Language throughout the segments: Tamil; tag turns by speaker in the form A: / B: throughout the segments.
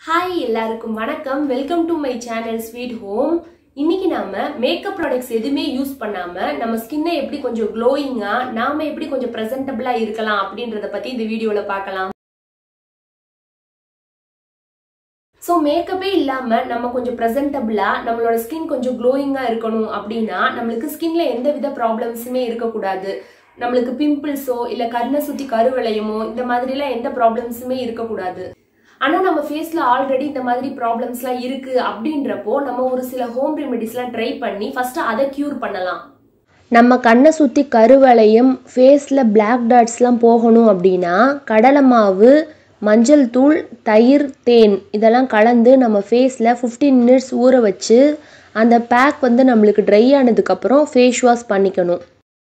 A: ஹாய் எல்லாருக்கும் வணக்கம் welcome to my channel sweet home இன்னைக்கு நாம மேக்கப் ப்ராடக்ட்ஸ் எதுவுமே யூஸ் பண்ணாம நம்ம ஸ்கின்னை எப்படி கொஞ்சம் க்ளோயிங்கா நாம எப்படி கொஞ்சம் ப்ரெசன்டபிளா இருக்கலாம் அப்படின்றத பத்தி இந்த வீடியோல பார்க்கலாம் ஸோ மேக்கப்பே இல்லாம நம்ம கொஞ்சம் ப்ரெசன்டபிளா நம்மளோட ஸ்கின் கொஞ்சம் க்ளோயிங்கா இருக்கணும் அப்படின்னா நம்மளுக்கு ஸ்கின்ல எந்த வித ப்ராப்ளம்ஸுமே இருக்கக்கூடாது நம்மளுக்கு பிம்பிள்ஸோ இல்ல கண்ணை சுத்தி கருவளையமோ இந்த மாதிரிலாம் எந்த ப்ராப்ளம்ஸுமே இருக்கக்கூடாது ஆனா நம்ம ஃபேஸ்ல ஆல்ரெடி இந்த மாதிரி ப்ராப்ளம்ஸ்லாம் இருக்கு அப்படின்றப்போ நம்ம ஒரு சில ஹோம் ரெமெடிஸ்லாம் ட்ரை பண்ணி ஃபர்ஸ்ட் அதை கியூர் பண்ணலாம்
B: நம்ம கண்ணை சுற்றி கருவளையம் ஃபேஸில் பிளாக் டாட்ஸ்லாம் போகணும் அப்படின்னா கடலை மாவு மஞ்சள் தூள் தயிர் தேன் இதெல்லாம் கலந்து நம்ம ஃபேஸில் ஃபிஃப்டீன் மினிட்ஸ் ஊற வச்சு அந்த பேக் வந்து நம்மளுக்கு ட்ரை ஆனதுக்கப்புறம் ஃபேஸ் வாஷ் பண்ணிக்கணும்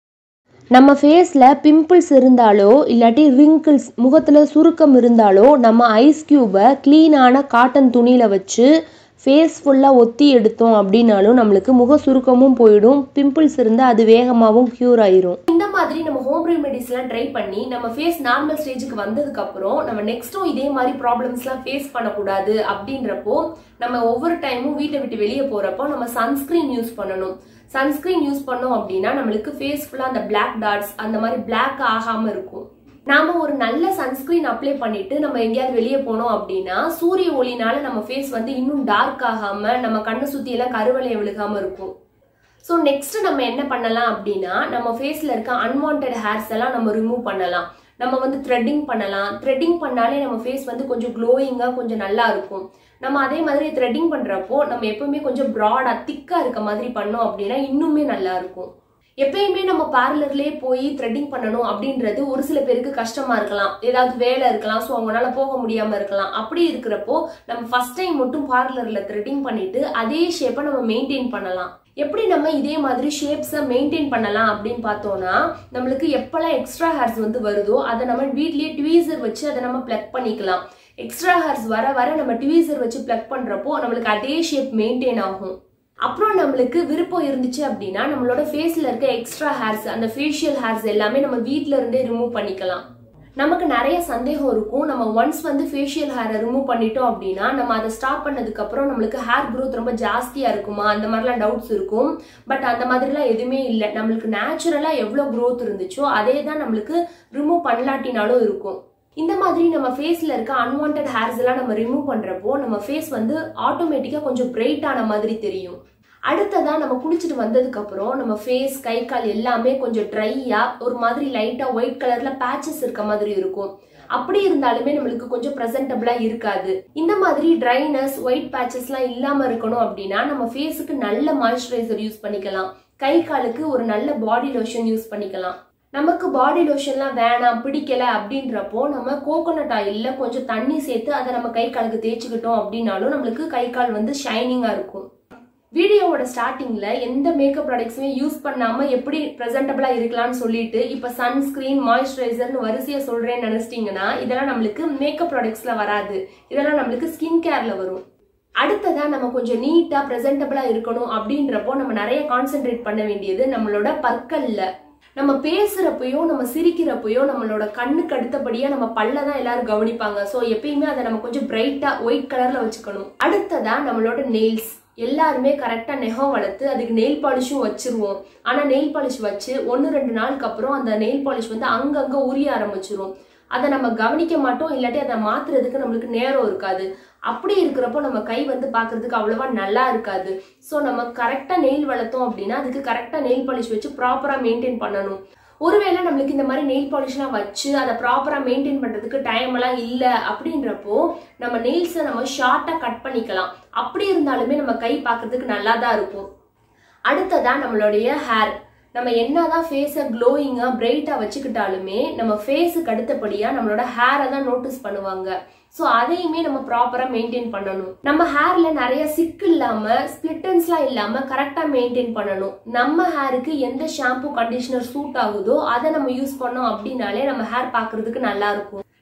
B: நம்ம ஃபேஸில் பிம்பிள்ஸ் இருந்தாலோ இல்லாட்டி ரிங்கிள்ஸ் முகத்தில் சுருக்கம் இருந்தாலோ நம்ம ஐஸ் க்யூபை க்ளீனான காட்டன் துணியில் வச்சு ஃபேஸ் ஃபுல்லாக ஒத்தி எடுத்தோம் அப்படின்னாலும் நம்மளுக்கு முக சுருக்கமும் போயிடும் பிம்பிள்ஸ் இருந்தால் அது வேகமாகவும் க்யூர் ஆயிரும்
A: இந்த மாதிரி நம்ம ஹோம் ரெமெடிஸ்லாம் ட்ரை பண்ணி நம்ம ஃபேஸ் நார்மல் ஸ்டேஜுக்கு வந்ததுக்கு அப்புறம் நம்ம நெக்ஸ்ட்டும் இதே மாதிரி ப்ராப்ளம்ஸ்லாம் ஃபேஸ் பண்ணக்கூடாது அப்படின்றப்போ நம்ம ஒவ்வொரு டைமும் வீட்டை விட்டு வெளியே போறப்போ நம்ம சன்ஸ்கிரீன் யூஸ் பண்ணணும் சன்ஸ்கிரீன் யூஸ் பண்ணோம் அப்படின்னா நம்மளுக்கு ஃபேஸ் ஃபுல்லா அந்த பிளாக் டாட்ஸ் அந்த மாதிரி பிளாக் ஆகாம இருக்கும் நாம ஒரு நல்ல சன்ஸ்கிரீன் அப்ளை பண்ணிட்டு நம்ம எங்கேயாவது வெளியே போனோம் அப்படின்னா சூரிய ஒளினால நம்ம ஃபேஸ் வந்து இன்னும் டார்க் ஆகாம நம்ம கண்ணை சுத்தி எல்லாம் கருவளைய விழுகாம இருக்கும் ஸோ நெக்ஸ்ட் நம்ம என்ன பண்ணலாம் அப்படின்னா நம்ம ஃபேஸ்ல இருக்க அன்வான்ட் ஹேர்ஸ் எல்லாம் நம்ம ரிமூவ் பண்ணலாம் நம்ம வந்து த்ரெட்டிங் பண்ணலாம் த்ரெட்டிங் பண்ணாலே நம்ம ஃபேஸ் வந்து கொஞ்சம் க்ளோயிங்காக கொஞ்சம் நல்லா இருக்கும் நம்ம அதே மாதிரி த்ரெட்டிங் பண்றப்போ நம்ம எப்பவுமே கொஞ்சம் ப்ராடா திக்கா இருக்க மாதிரி பண்ணோம் அப்படின்னா இன்னுமே நல்லா இருக்கும் எப்பயுமே நம்ம பார்லர்லயே போய் த்ரெட்டிங் பண்ணணும் அப்படின்றது ஒரு சில பேருக்கு கஷ்டமா இருக்கலாம் ஏதாவது வேலை இருக்கலாம் ஸோ அவங்களால போக முடியாம இருக்கலாம் அப்படி இருக்கிறப்போ நம்ம ஃபர்ஸ்ட் டைம் மட்டும் பார்லர்ல த்ரெட்டிங் பண்ணிட்டு அதே ஷேப்பை நம்ம மெயின்டைன் பண்ணலாம் எப்படி நம்ம இதே மாதிரி ஷேப்ஸை மெயின்டைன் பண்ணலாம் அப்படின்னு பார்த்தோம்னா நம்மளுக்கு எப்பெல்லாம் எக்ஸ்ட்ரா ஹேர்ஸ் வந்து வருதோ அதை நம்ம வீட்லயே ட்வீசர் வச்சு அதை நம்ம பிளக் பண்ணிக்கலாம் எக்ஸ்ட்ரா ஹேர்ஸ் வர வர நம்ம ட்வீசர் வச்சு பிளக் பண்றப்போ நம்மளுக்கு அதே ஷேப் மெயின்டைன் ஆகும் அப்புறம் நம்மளுக்கு விருப்பம் இருந்துச்சு அப்படின்னா நம்மளோட ஃபேஸ்ல இருக்க எக்ஸ்ட்ரா ஹேர்ஸ் அந்த ஃபேஷியல் ஹேர்ஸ் எல்லாமே நம்ம வீட்ல இருந்தே ரிமூவ் பண்ணிக்கலாம் நமக்கு நிறைய சந்தேகம் இருக்கும் நம்ம ஒன்ஸ் வந்து ஃபேஷியல் ஹேரை ரிமூவ் பண்ணிட்டோம் அப்படின்னா நம்ம அதை ஸ்டாப் பண்ணதுக்கு அப்புறம் நம்மளுக்கு ஹேர் க்ரோத் ரொம்ப ஜாஸ்தியா இருக்குமா அந்த மாதிரிலாம் டவுட்ஸ் இருக்கும் பட் அந்த மாதிரிலாம் எதுவுமே இல்லை நம்மளுக்கு நேச்சுரலா எவ்வளோ க்ரோத் இருந்துச்சோ அதே தான் நம்மளுக்கு ரிமூவ் பண்ணலாட்டினாலும் இருக்கும் இந்த மாதிரி நம்ம ஃபேஸ்ல இருக்க அன்வான்ட் ஹேர்ஸ் எல்லாம் நம்ம ரிமூவ் பண்றப்போ நம்ம ஃபேஸ் வந்து ஆட்டோமேட்டிக்கா கொஞ்சம் பிரைட் ஆன மாதிரி தெரியும் அடுத்ததா நம்ம குளிச்சுட்டு வந்ததுக்கு அப்புறம் நம்ம ஃபேஸ் கை கால் எல்லாமே கொஞ்சம் ட்ரையா ஒரு மாதிரி லைட்டா ஒயிட் கலர்ல பேச்சஸ் இருக்க மாதிரி இருக்கும் அப்படி இருந்தாலுமே நம்மளுக்கு கொஞ்சம் ப்ரெசன்டபிளா இருக்காது இந்த மாதிரி ட்ரைனஸ் ஒயிட் பேச்சஸ்லாம் இல்லாம இருக்கணும் அப்படின்னா நம்ம ஃபேஸுக்கு நல்ல மாய்ஸ்சரைசர் யூஸ் பண்ணிக்கலாம் கை காலுக்கு ஒரு நல்ல பாடி லோஷன் யூஸ் பண்ணிக்கலாம் நமக்கு பாடி லோஷன்லாம் வேணாம் பிடிக்கல அப்படின்றப்போ நம்ம கோகோனட் ஆயில்ல கொஞ்சம் தண்ணி சேர்த்து அதை நம்ம கை காலுக்கு தேய்ச்சிக்கிட்டோம் அப்படின்னாலும் நம்மளுக்கு கை கால் வந்து ஷைனிங்கா இருக்கும் வீடியோவோட ஸ்டார்டிங்ல எந்த மேக்கப் ப்ராடக்ட்ஸுமே யூஸ் பண்ணாம எப்படி ப்ரெசென்டபிளா இருக்கலாம்னு சொல்லிட்டு இப்ப சன்ஸ்கிரீன் மாய்ஸ்சரைசர்னு வரிசையா சொல்றேன்னு நினைச்சிட்டீங்கன்னா இதெல்லாம் நம்மளுக்கு மேக்கப் ப்ராடக்ட்ஸ்ல வராது இதெல்லாம் நம்மளுக்கு ஸ்கின் கேர்ல வரும் அடுத்ததா நம்ம கொஞ்சம் நீட்டா ப்ரெசென்டபிளா இருக்கணும் அப்படின்றப்போ நம்ம நிறைய கான்சென்ட்ரேட் பண்ண வேண்டியது நம்மளோட பற்கல்ல நம்ம பேசுறப்பயோ நம்ம சிரிக்கிறப்பயோ நம்மளோட கண்ணுக்கு அடுத்தபடியா நம்ம பல்ல தான் எல்லாரும் கவனிப்பாங்க ஸோ எப்பயுமே அதை நம்ம கொஞ்சம் பிரைட்டா ஒயிட் கலர்ல வச்சுக்கணும் அடுத்ததா நம்மளோட நெயில்ஸ் எல்லாருமே கரெக்டா நெகம் வளர்த்து அதுக்கு நெயில் பாலிஷும் வச்சிருவோம் ஆனா நெயில் பாலிஷ் வச்சு ஒன்னு ரெண்டு நாளுக்கு அப்புறம் அந்த நெயில் பாலிஷ் வந்து அங்கங்க உரிய ஆரம்பிச்சிரும் அதை நம்ம கவனிக்க மாட்டோம் இல்லாட்டி அதை மாத்துறதுக்கு நம்மளுக்கு நேரம் இருக்காது அப்படி இருக்கிறப்போ நம்ம கை வந்து பார்க்கறதுக்கு அவ்வளவா நல்லா இருக்காது ஸோ நம்ம கரெக்டாக நெயில் வளர்த்தோம் அப்படின்னா அதுக்கு கரெக்டாக நெயில் பாலிஷ் வச்சு ப்ராப்பராக மெயின்டைன் பண்ணணும் ஒருவேளை நம்மளுக்கு இந்த மாதிரி நெயில் பாலிஷ்லாம் வச்சு அதை ப்ராப்பராக மெயின்டைன் பண்ணுறதுக்கு டைம் எல்லாம் இல்லை அப்படின்றப்போ நம்ம நெயில்ஸை நம்ம ஷார்ட்டாக கட் பண்ணிக்கலாம் அப்படி இருந்தாலுமே நம்ம கை பார்க்கறதுக்கு நல்லா தான் இருக்கும் அடுத்ததா நம்மளுடைய ஹேர் நம்ம என்னதான் ஃபேஸை க்ளோயிங்காக பிரைட்டாக வச்சுக்கிட்டாலுமே நம்ம ஃபேஸுக்கு அடுத்தபடியாக நம்மளோட ஹேரை தான் நோட்டீஸ் பண்ணுவாங்க ஸோ அதையுமே நம்ம ப்ராப்பராக மெயின்டைன் பண்ணணும் நம்ம ஹேரில் நிறைய சிக்கு இல்லாமல் ஸ்பிளிட்டன்ஸ்லாம் இல்லாமல் கரெக்டாக மெயின்டைன் பண்ணணும் நம்ம ஹேருக்கு எந்த ஷாம்பு கண்டிஷனர் சூட் ஆகுதோ அதை நம்ம யூஸ் பண்ணோம் அப்படின்னாலே நம்ம ஹேர் பார்க்கறதுக்கு நல்லா இருக்கும்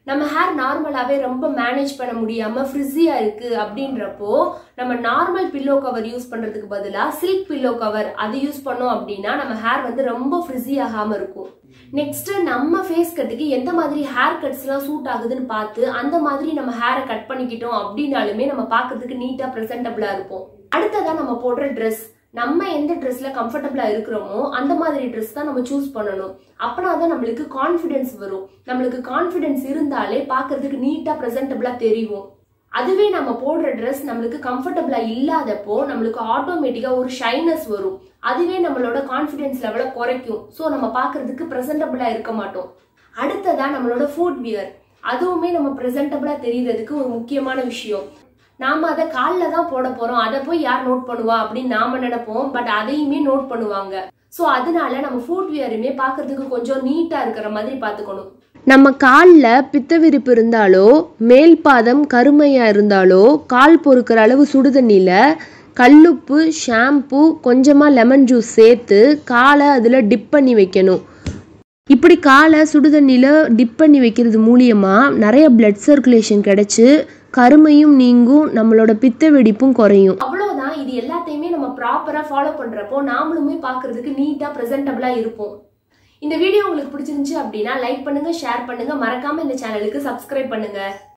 A: நம்ம ஹேர் நார்மலாவே ரொம்ப மேனேஜ் பண்ண முடியாம ஃப்ரிஸியா இருக்கு அப்படின்றப்போ நம்ம நார்மல் பில்லோ கவர் யூஸ் பண்றதுக்கு பதிலா சில்க் பில்லோ கவர் அது யூஸ் பண்ணோம் அப்படின்னா நம்ம ஹேர் வந்து ரொம்ப ஃப்ரிஸி ஆகாம இருக்கும் நெக்ஸ்ட் நம்ம ஃபேஸ் கட்டுக்கு எந்த மாதிரி ஹேர் கட்ஸ் எல்லாம் சூட் ஆகுதுன்னு பார்த்து அந்த மாதிரி நம்ம ஹேரை கட் பண்ணிக்கிட்டோம் அப்படின்னாலுமே நம்ம பார்க்கிறதுக்கு நீட்டா ப்ரெசென்டபிளா இருப்போம் அடுத்ததா நம்ம போடுற ட்ரெஸ் நம்ம எந்த ட்ரெஸ்ல கம்ஃபர்டபுளா இருக்கிறோமோ அந்த மாதிரி ட்ரெஸ் தான் நம்ம சூஸ் பண்ணணும் அப்பனா தான் நம்மளுக்கு கான்ஃபிடென்ஸ் வரும் நம்மளுக்கு கான்ஃபிடென்ஸ் இருந்தாலே பார்க்கிறதுக்கு நீட்டா ப்ரெசென்டபிளா தெரியும் அதுவே நம்ம போடுற ட்ரெஸ் நம்மளுக்கு கம்ஃபர்டபுளா இல்லாதப்போ நம்மளுக்கு ஆட்டோமேட்டிக்கா ஒரு ஷைனஸ் வரும் அதுவே நம்மளோட கான்ஃபிடென்ஸ் லெவலை குறைக்கும் ஸோ நம்ம பார்க்கிறதுக்கு ப்ரெசென்டபிளா இருக்க மாட்டோம் அடுத்ததா நம்மளோட ஃபுட் வியர் அதுவுமே நம்ம ப்ரெசென்டபிளா தெரியறதுக்கு ஒரு முக்கியமான விஷயம் நாம அதை காலில் தான் போட போறோம் அதை போய் யார் நோட் பண்ணுவா அப்படின்னு நாம நினைப்போம் பட் அதையுமே நோட் பண்ணுவாங்க ஸோ அதனால நம்ம ஃபுட் வியருமே பார்க்கிறதுக்கு கொஞ்சம் நீட்டா இருக்கிற மாதிரி பார்த்துக்கணும்
B: நம்ம காலில் பித்த விரிப்பு இருந்தாலோ மேல் பாதம் கருமையாக இருந்தாலோ கால் பொறுக்கிற அளவு சுடுதண்ணியில் கல்லுப்பு ஷாம்பு கொஞ்சமாக லெமன் ஜூஸ் சேர்த்து காலை அதில் டிப் பண்ணி வைக்கணும் இப்படி காலை சுடுதண்ணியில் டிப் பண்ணி வைக்கிறது மூலியமாக நிறைய பிளட் சர்க்குலேஷன் கிடச்சி கருமையும் நீங்கும் நம்மளோட பித்த வெடிப்பும் குறையும்
A: அவ்வளவுதான் இது எல்லாத்தையுமே நம்ம ப்ராப்பரா ஃபாலோ பண்றப்போ நாமளுமே பார்க்கிறதுக்கு நீட்டா ப்ரெசென்டபிளா இருப்போம் இந்த வீடியோ உங்களுக்கு பிடிச்சிருந்துச்சு அப்படின்னா லைக் பண்ணுங்க ஷேர் பண்ணுங்க மறக்காம இந்த சேனலுக்கு சப்ஸ்கிரைப் பண்ணுங்க